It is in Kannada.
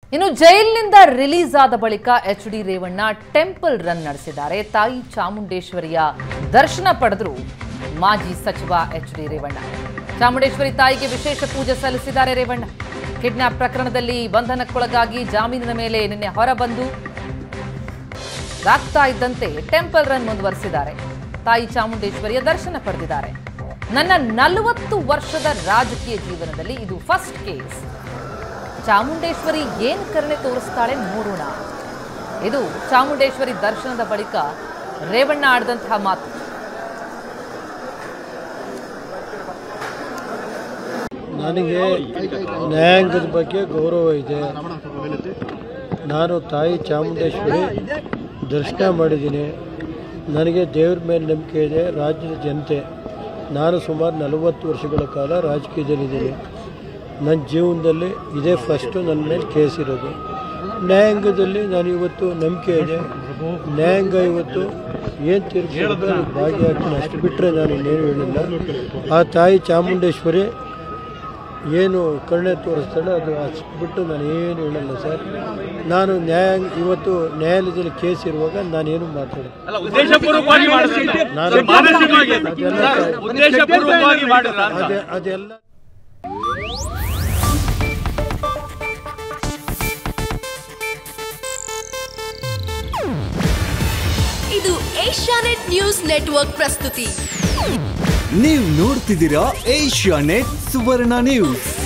ಇನ್ನು ಜೈಲಿನಿಂದ ರಿಲೀಸ್ ಆದ ಬಳಿಕ H D Revanna temple run ನಡೆಸಿದ್ದಾರೆ ತಾಯಿ ಚಾಮುಂಡೇಶ್ವರಿಯ ದರ್ಶನ ಪಡೆದ್ರು ಮಾಜಿ ಸಚಿವ ಎಚ್ ಡಿ ರೇವಣ್ಣ ಚಾಮುಂಡೇಶ್ವರಿ ತಾಯಿಗೆ ವಿಶೇಷ ಪೂಜೆ ಸಲ್ಲಿಸಿದ್ದಾರೆ ರೇವಣ್ಣ ಕಿಡ್ನಾಪ್ ಪ್ರಕರಣದಲ್ಲಿ ಬಂಧನಕ್ಕೊಳಗಾಗಿ ಜಾಮೀನಿನ ಮೇಲೆ ನಿನ್ನೆ ಹೊರಬಂದು ಆಗ್ತಾ ಇದ್ದಂತೆ ಟೆಂಪಲ್ ರನ್ ಮುಂದುವರೆಸಿದ್ದಾರೆ ತಾಯಿ ಚಾಮುಂಡೇಶ್ವರಿಯ ದರ್ಶನ ಪಡೆದಿದ್ದಾರೆ ನನ್ನ ನಲವತ್ತು ವರ್ಷದ ರಾಜಕೀಯ ಜೀವನದಲ್ಲಿ ಇದು ಫಸ್ಟ್ ಕೇಸ್ ಚಾಮುಂಡೇಶ್ವರಿ ಏನ್ ಕರುಣೆ ತೋರಿಸ್ತಾಳೆ ನೋಡೋಣ ಇದು ಚಾಮುಂಡೇಶ್ವರಿ ದರ್ಶನದ ಬಳಿಕ ರೇವಣ್ಣ ಆಡಿದಂತಹ ಮಾತು ನನಗೆ ನ್ಯಾಯಾಂಗದ ಬಗ್ಗೆ ಗೌರವ ಇದೆ ನಾನು ತಾಯಿ ಚಾಮುಂಡೇಶ್ವರಿ ದರ್ಶನ ಮಾಡಿದ್ದೀನಿ ನನಗೆ ದೇವ್ರ ಮೇಲೆ ನಂಬಿಕೆ ಇದೆ ರಾಜ್ಯದ ಜನತೆ ನಾನು ಸುಮಾರು ನಲವತ್ತು ವರ್ಷಗಳ ಕಾಲ ರಾಜಕೀಯದಲ್ಲಿದ್ದೀನಿ ನನ್ನ ಜೀವನದಲ್ಲಿ ಇದೇ ಫಸ್ಟು ನನ್ನ ಮೇಲೆ ಕೇಸ್ ಇರೋದು ನ್ಯಾಯಾಂಗದಲ್ಲಿ ನಾನು ಇವತ್ತು ನಂಬಿಕೆ ಇದೆ ನ್ಯಾಯಾಂಗ ಇವತ್ತು ಏನು ತೀರ್ಪು ಭಾಗಿಯಾಗ್ತೀನಿ ಅಷ್ಟು ಬಿಟ್ಟರೆ ನಾನು ಇನ್ನೇನು ಹೇಳಿಲ್ಲ ಆ ತಾಯಿ ಚಾಮುಂಡೇಶ್ವರಿ ಏನು ಕರುಣೆ ತೋರಿಸ್ತಾಳೆ ಅದು ಅಷ್ಟು ಬಿಟ್ಟು ನಾನು ಏನು ಹೇಳಲ್ಲ ಸರ್ ನಾನು ನ್ಯಾಯಾಂಗ ಇವತ್ತು ನ್ಯಾಯಾಲಯದಲ್ಲಿ ಕೇಸ್ ಇರುವಾಗ ನಾನೇನು ಮಾತಾಡೋದು ಅಲ್ಲ ಉದ್ದೇಶಪೂರ್ವಕವಾಗಿ ಮಾಡಿದ್ರೆ ನಾನು ಮಾನಸಿಕವಾಗಿ ಅದೆಲ್ಲ ಉದ್ದೇಶಪೂರ್ವಕವಾಗಿ ಮಾಡಿದ್ರ ಅಂತ ಅದೆ ಅದೆಲ್ಲ ಇದು ಏಷ್ಯಾನೆಟ್ ನ್ಯೂಸ್ ನೆಟ್ವರ್ಕ್ ಪ್ರಸ್ತುತಿ ನೀವು ನೋಡ್ತಿದ್ದೀರಾ ಏಷ್ಯಾ ನೆಟ್ ಸುವರ್ಣ ನ್ಯೂಸ್